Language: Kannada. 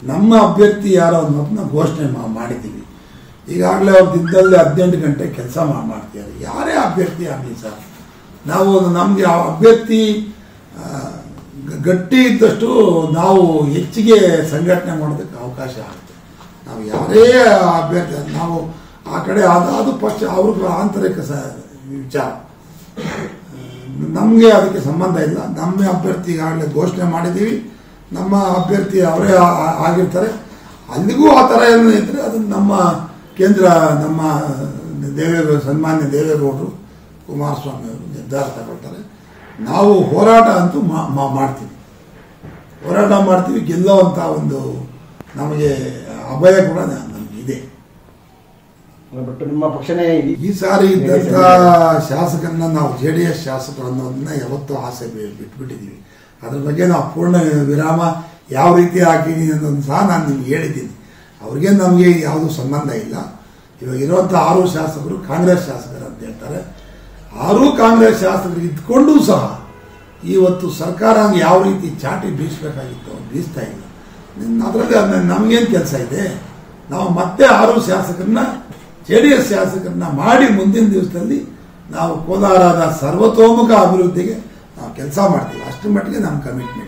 ನಮ್ಮ ಅಭ್ಯರ್ಥಿ ಯಾರೋ ಅನ್ನೋದನ್ನ ಘೋಷಣೆ ಮಾ- ಮಾಡಿದ್ದೀವಿ ಈಗಾಗಲೇ ಅವ್ರು ದಿನದಲ್ಲಿ ಹದಿನೆಂಟು ಗಂಟೆ ಕೆಲಸ ಮಾಡ್ತಿದ್ದಾರೆ ಯಾರೇ ಅಭ್ಯರ್ಥಿ ಆಗಲಿ ಸರ್ ನಾವು ನಮಗೆ ಆ ಅಭ್ಯರ್ಥಿ ಆ, ಗ- ಗಟ್ಟಿ ಇದ್ದಷ್ಟು ನಾವು ಹೆಚ್ಚಿಗೆ ಸಂಘಟನೆ ಮಾಡೋದಕ್ಕೆ ಅವಕಾಶ ಆಗುತ್ತೆ ನಾವು ಯಾರೇ ಅಭ್ಯರ್ಥಿ ನಾವು ಆ ಕಡೆ ಅದು ಅದು ಪಕ್ಷ ಅವ್ರಿಗೆ ಆಂತರಿಕ ಸ ವಿಚಾರ ನಮಗೆ ಅದಕ್ಕೆ ಸಂಬಂಧ ಇಲ್ಲ ನಮ್ಮ ಅಭ್ಯರ್ಥಿ ಈಗಾಗಲೇ ಘೋಷಣೆ ಮಾಡಿದ್ದೀವಿ ನಮ್ಮ ಅಭ್ಯರ್ಥಿ ಅವರೇ ಆ- ಆ- ಆಗಿರ್ತಾರೆ ಅಲ್ಲಿಗೂ ಆ ಥರ ಏನು ಇದ್ರೆ ಅದನ್ನು ನಮ್ಮ ಕೇಂದ್ರ ನಮ್ಮ ದೇವೇಗೌಡ ಸನ್ಮಾನ್ಯ ದೇವೇಗೌಡರು ಕುಮಾರಸ್ವಾಮಿ ಅವರು ನಿರ್ಧಾರ ತಗೊಳ್ತಾರೆ ನಾವು ಹೋರಾಟ ಅಂತೂ ಮಾ- ಮಾ- ಮಾಡ್ತೀವಿ ಹೋರಾಟ ಮಾಡ್ತೀವಿ ಗೆಲ್ಲುವಂಥ ಒಂದು ನಮಗೆ ಅಭಯ ಕೂಡ ನ- ನಮ್ಗೆ ಇದೆ ಬಟ್ ನಿಮ್ಮ ಪಕ್ಷನೇ ಈ- ಈ ಸಾರಿ ಇದ್ದಂಥ ಶಾಸಕರನ್ನ ನಾವು ಜೆ ಡಿ ಎಸ್ ಶಾಸಕರು ಅನ್ನೋದನ್ನ ಯಾವತ್ತೂ ಆಸೆ ಬಿ- ಬಿಟ್ಬಿಟ್ಟಿದ್ದೀವಿ ಅದ್ರ ಬಗ್ಗೆ ನಾವು ಪೂರ್ಣ ವಿರಾಮ ಯಾವ ರೀತಿ ಹಾಕಿದ್ದೀನಿ ಅನ್ನೋದನ್ನು ಸಹ ನಾನು ನಿಮ್ಗೆ ಹೇಳಿದ್ದೀನಿ ಅವ್ರಿಗೆ ನಮಗೆ ಯಾವುದೂ ಸಂಬಂಧ ಇಲ್ಲ ಇವಾಗ ಇರುವಂಥ ಆರು ಶಾಸಕರು ಕಾಂಗ್ರೆಸ್ ಶಾಸಕರು ಅಂತ ಹೇಳ್ತಾರೆ ಆರೂ ಕಾಂಗ್ರೆಸ್ ಶಾಸಕರು ಇದ್ಕೊಂಡೂ ಸಹ ಇವತ್ತು ಸರ್ಕಾರ ಯಾವ ರೀತಿ ಚಾಟಿ ಬೀಸಬೇಕಾಗಿತ್ತು ಬೀಸ್ತಾ ಇಲ್ಲ ಅದರಲ್ಲಿ ನಮಗೇನು ಕೆಲಸ ಇದೆ ನಾವು ಮತ್ತೆ ಆರು ಶಾಸಕರನ್ನ ಜೆ ಡಿ ಎಸ್ ಶಾಸಕರನ್ನ ಮಾಡಿ ಮುಂದಿನ ದಿವಸದಲ್ಲಿ ನಾವು ಕೋಲಾರದ ಸರ್ವತೋಮುಖ ಅಭಿವೃದ್ಧಿಗೆ ನಾವು ಕೆಲಸ ಮಾಡ್ತೀವಿ ಅಷ್ಟರ ಮಟ್ಟಿಗೆ ನಮ್ಮ ಕಮಿಟ್ಮೆಂಟ್